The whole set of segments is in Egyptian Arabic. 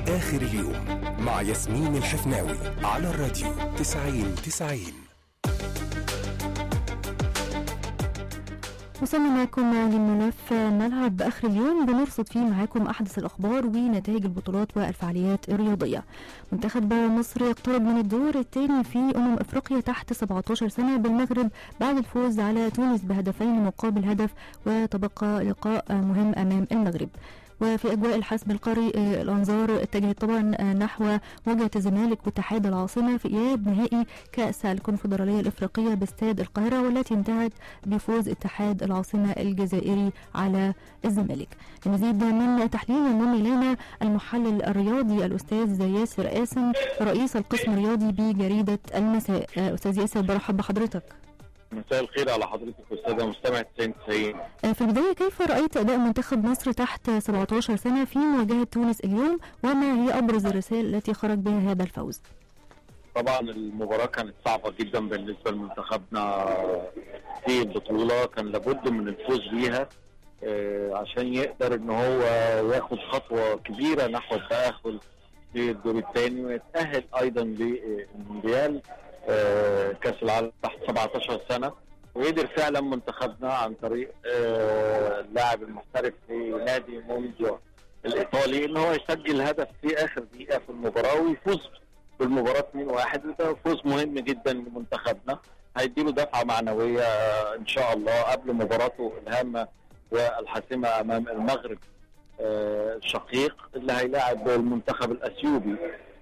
آخر اليوم مع ياسمين الحفناوي على الراديو 90 90 وصلنا معكم للملف ملعب آخر اليوم بنرصد فيه معاكم أحدث الأخبار ونتائج البطولات والفعاليات الرياضية منتخب مصر يقترب من الدور الثاني في أمم أفريقيا تحت 17 سنة بالمغرب بعد الفوز على تونس بهدفين مقابل هدف وتبقى لقاء مهم أمام المغرب وفي اجواء الحسم القاري آه، الانظار اتجهت طبعا آه، نحو مواجهه الزمالك واتحاد العاصمه في اياب نهائي كاس الكونفدراليه الافريقيه باستاد القاهره والتي انتهت بفوز اتحاد العاصمه الجزائري على الزمالك. لمزيد من تحليل ينضم الينا المحلل الرياضي الاستاذ ياسر قاسم رئيس القسم الرياضي بجريده المساء. آه، استاذ ياسر برحب بحضرتك. مساء الخير على حضرتك استاذه مستمع 90 90 آه، في البداية كيف رأيت أداء منتخب مصر تحت 17 سنة في مواجهة تونس اليوم وما هي أبرز الرسائل التي خرج بها هذا الفوز؟ طبعا المباراه كانت صعبه جدا بالنسبه لمنتخبنا في البطوله كان لابد من الفوز بيها آه، عشان يقدر ان هو ياخد خطوه كبيره نحو التاهل للدور الثاني ويتاهل ايضا للمونديال آه، كاس العالم تحت 17 سنه وقدر فعلا منتخبنا عن طريق آه، اللاعب المحترف في نادي مونجو الايطالي ان هو يسجل هدف في اخر دقيقه في المباراه ويفوز بالمباراه 2-1 وده فوز مهم جدا لمنتخبنا هيديله دفعه معنويه آه، ان شاء الله قبل مباراته الهامه والحاسمه امام المغرب آه، الشقيق اللي هيلاعب المنتخب الاثيوبي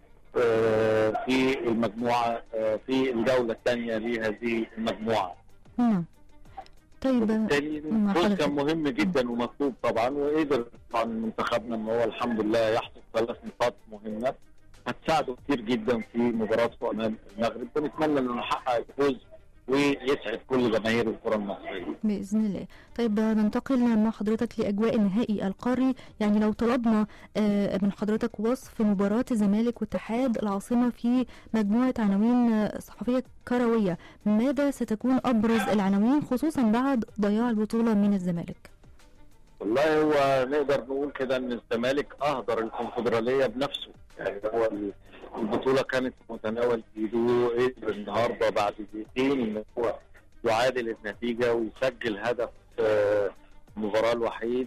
آه، في المجموعه آه، في الجوله الثانيه لهذه المجموعه نعم طيب بالتالي مع الفوز حضرتك. كان مهم جدا ومطلوب طبعا وقدر طبعا منتخبنا ان هو الحمد لله يحصد ثلاث نقاط مهمه هتساعده كتير جدا في مباراته امام المغرب ونتمنى انه نحقق الفوز ويسعد كل جماهير الكره المصريه. بإذن الله طيب ننتقل مع حضرتك لأجواء النهائي القاري يعني لو طلبنا آه، من حضرتك وصف مباراة الزمالك واتحاد العاصمة في مجموعة عناوين آه، صحفية كروية ماذا ستكون أبرز العناوين خصوصا بعد ضياع البطولة من الزمالك والله هو نقدر نقول كده ان الزمالك اهدر الكونفدراليه بنفسه يعني هو ال- البطوله كانت في متناول ايده قدر النهارده بعد دقيقتين ان هو يعادل النتيجه ويسجل هدف آه، المباراه الوحيد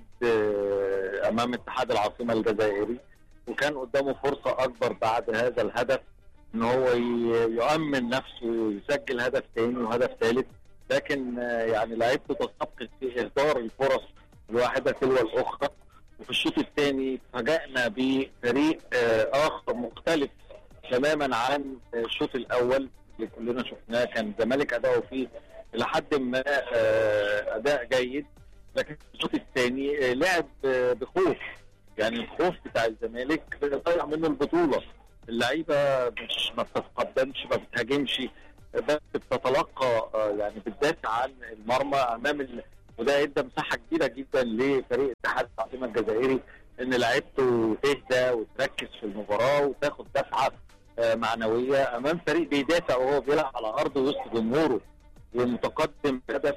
آه، امام اتحاد العاصمه الجزائري وكان قدامه فرصه اكبر بعد هذا الهدف ان هو ي- يؤمن نفسه ويسجل هدف ثاني وهدف ثالث لكن آه، يعني لعيبته تسابقت في اهدار الفرص الواحده تلو الاخرى وفي الشوط الثاني فاجأنا بفريق آه، اخر مختلف تماما عن آه، الشوط الاول اللي كلنا شفناه كان الزمالك اداؤه فيه الى حد ما آه، اداء جيد لكن في الشوط الثاني آه، لعب آه، بخوف يعني الخوف بتاع الزمالك ضيع منه البطوله اللعيبه مش ما بتتقدمش ما بتهاجمش بس بتتلقى آه، يعني بتدافع عن المرمى امام ال... وده ادى مساحه كبيره جدا لفريق اتحاد العاصمه الجزائري ان لعيبته تهدى وتركز في المباراه وتاخد دفعه آه، معنويه امام فريق بيدافع وهو بيلعب على ارضه وسط جمهوره ومتقدم هدف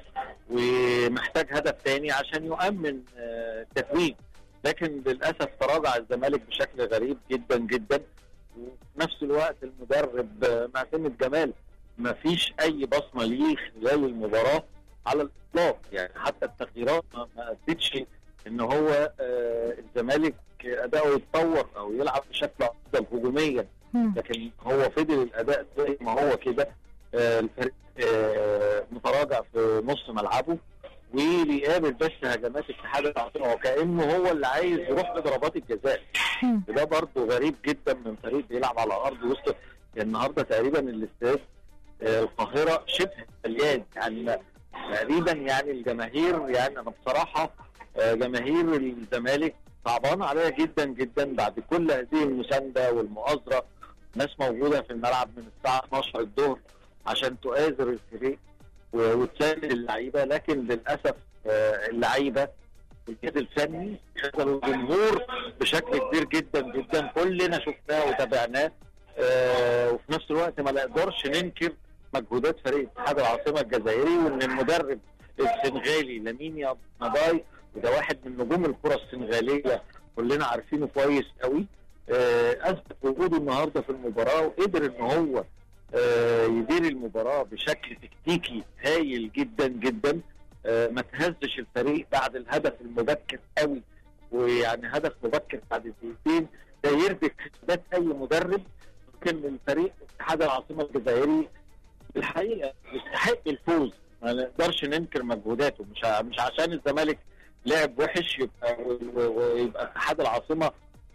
ومحتاج هدف تاني عشان يؤمن آه، التتويج لكن للاسف تراجع الزمالك بشكل غريب جدا جدا وفي نفس الوقت المدرب آه، معتمد جمال ما فيش اي بصمه ليه خلال المباراه على الاطلاق يعني حتى التغييرات ما ما ادتش ان هو آه، الزمالك اداؤه يتطور او يلعب بشكل افضل هجوميا مم. لكن هو فضل الاداء زي ما هو كده آه، الفريق آه، متراجع في نص ملعبه وبيقابل بس هجمات اتحاد العاصمه وكانه هو اللي عايز يروح لضربات الجزاء مم. وده برضه غريب جدا من فريق بيلعب على ارض وسط يعني النهارده تقريبا الاستاد آه، القاهره شبه مليان يعني ما- تقريبا يعني الجماهير يعني انا بصراحه آه، جماهير الزمالك صعبانه عليا جدا جدا بعد كل هذه المسانده والمؤازره ناس موجوده في الملعب من الساعه 12 الظهر عشان تؤازر الفريق و- وتساند اللعيبه لكن للاسف آه، اللعيبه والجهاز الفني خذلوا الجمهور بشكل كبير جدا جدا كلنا شفناه وتابعناه آه، وفي نفس الوقت ما نقدرش ننكر مجهودات فريق اتحاد العاصمه الجزائري وان المدرب السنغالي لامين يا نضاي وده واحد من نجوم الكره السنغاليه كلنا عارفينه كويس قوي آه، اثبت وجوده النهارده في المباراه وقدر ان هو آه، يدير المباراه بشكل تكتيكي هايل جدا جدا آه، ما تهزش الفريق بعد الهدف المبكر قوي ويعني هدف مبكر بعد دقيقتين ده يربك حسابات اي مدرب ممكن الفريق اتحاد العاصمه الجزائري بالحقيقه يستحق الفوز ما نقدرش ننكر مجهوداته مش ع- مش عشان الزمالك لعب وحش يبقى و- و- ويبقى اتحاد العاصمه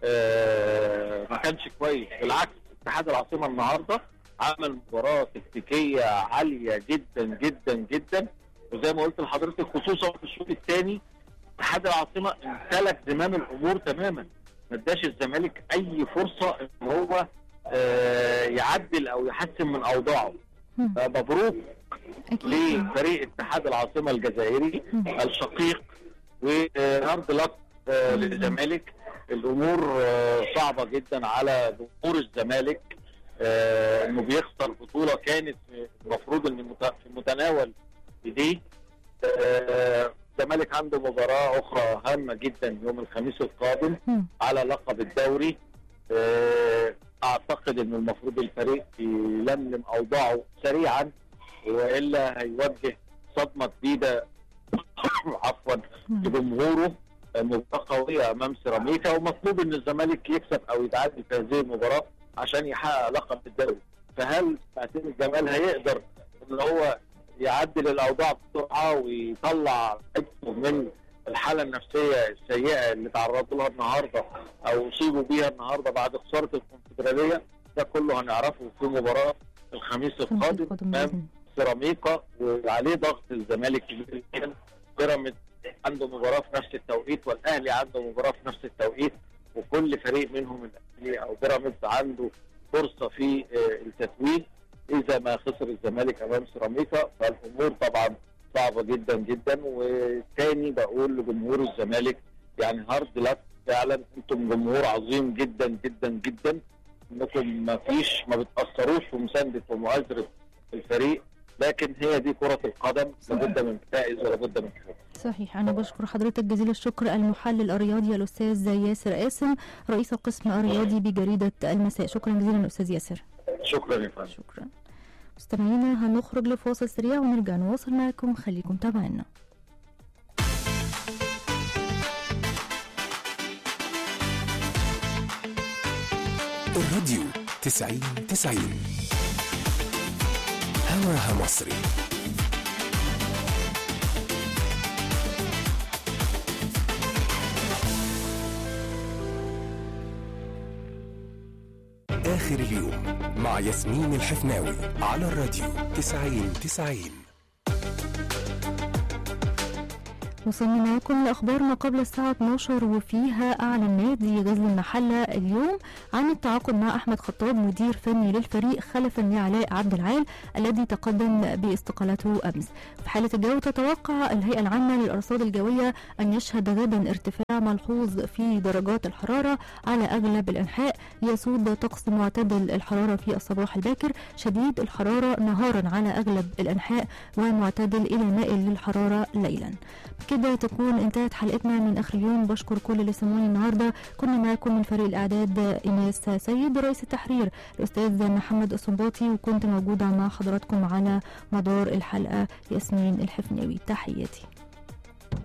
آه، ما كانش كويس بالعكس اتحاد العاصمه النهارده عمل مباراه تكتيكيه عاليه جدا جدا جدا وزي ما قلت لحضرتك خصوصا في الشوط الثاني اتحاد العاصمه امتلك زمام الامور تماما ما اداش الزمالك اي فرصه ان هو آه، يعدل او يحسن من اوضاعه مم. فمبروك اكيد لفريق اتحاد العاصمه الجزائري الشقيق وهارد لك آه، للزمالك الامور آه، صعبه جدا على جمهور الزمالك آه، انه بيخسر بطوله كانت المفروض ان مت- في متناول ايديه آه، الزمالك عنده مباراه اخرى هامه جدا يوم الخميس القادم مم. على لقب الدوري آه، اعتقد ان المفروض الفريق يلملم اوضاعه سريعا والا هيواجه صدمه جديده عفوا مم. لجمهوره آه، مباراه قويه امام سيراميكا ومطلوب ان الزمالك يكسب او يتعادل في هذه المباراه عشان يحقق لقب الدوري فهل معتمد جمال هيقدر ان هو يعدل الاوضاع بسرعه ويطلع حته من الحاله النفسيه السيئه اللي تعرضوا لها النهارده او اصيبوا بيها النهارده بعد خساره الكونفدراليه ده كله هنعرفه في مباراه الخميس القادم القادم امام بإذن سيراميكا وعليه ضغط الزمالك كبير جدا بيراميدز عنده مباراه في نفس التوقيت والاهلي عنده مباراه في نفس التوقيت وكل فريق منهم الاهلي او بيراميدز عنده فرصه في آه، التتويج اذا ما خسر الزمالك امام سيراميكا فالامور طبعا صعبه جدا جدا وتاني بقول لجمهور الزمالك يعني هارد لك فعلا انتم جمهور عظيم جدا جدا جدا انكم ما فيش ما بتاثروش في مسانده ومؤازره الفريق لكن هي دي كره القدم لابد من فائز ولابد من فوز صحيح أنا بشكر حضرتك جزيل الشكر المحلل الرياضي الأستاذ ياسر قاسم رئيس القسم الرياضي بجريدة المساء شكرا جزيلا أستاذ ياسر شكرا يا فندم شكرا مستمعينا هنخرج لفاصل سريع ونرجع نواصل معكم خليكم تابعينا الراديو تسعين تسعين هواها مصري آخر اليوم مع ياسمين الحفناوي على الراديو تسعين تسعين وصلنا معكم لأخبار ما قبل الساعة 12 وفيها أعلن نادي غزل المحلة اليوم عن التعاقد مع أحمد خطاب مدير فني للفريق خلفا لعلاء عبد العال الذي تقدم باستقالته أمس في حالة الجو تتوقع الهيئة العامة للأرصاد الجوية أن يشهد غدا ارتفاع ملحوظ في درجات الحرارة على أغلب الأنحاء يسود طقس معتدل الحرارة في الصباح الباكر شديد الحرارة نهارا على أغلب الأنحاء ومعتدل إلى مائل للحرارة ليلا كده تكون انتهت حلقتنا من اخر اليوم بشكر كل اللي سمعوني النهارده كنا معاكم من فريق الاعداد ايناس سيد رئيس التحرير الاستاذ محمد السنباطي وكنت موجوده مع حضراتكم على مدار الحلقه ياسمين الحفناوي تحياتي